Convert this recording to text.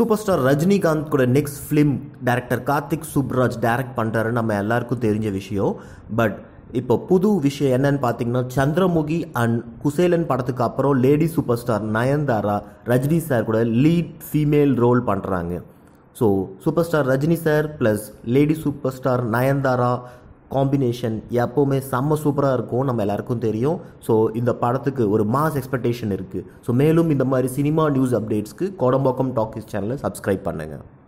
super star Rajinikanth கூட next film director Karthik Subbaraj direct பண்ணுறாருன்னு நம்ம எல்லாருக்கும் தெரிஞ்ச விஷயம் பட் இப்போ புது விஷயம் என்னன்னு பார்த்தீங்கன்னா சந்திரமுகி அண்ட் குசேலன் படத்துக்கு அப்புறம் lady super star Nayanthara Rajini sir கூட லீட் ஃபீமேல் ரோல் பண்ணுறாங்க so super star Rajini sir plus lady super star Nayanthara combination எப்போவுமே செம்ம சூப்பராக இருக்கும் நம்ம எல்லாருக்கும் தெரியும் ஸோ இந்த படத்துக்கு ஒரு மாஸ் எக்ஸ்பெக்டேஷன் இருக்குது ஸோ மேலும் இந்த மாதிரி சினிமா நியூஸ் அப்டேட்ஸ்க்கு கோடம்பாக்கம் டாக்கிஸ் சேனலை சப்ஸ்கிரைப் பண்ணுங்கள்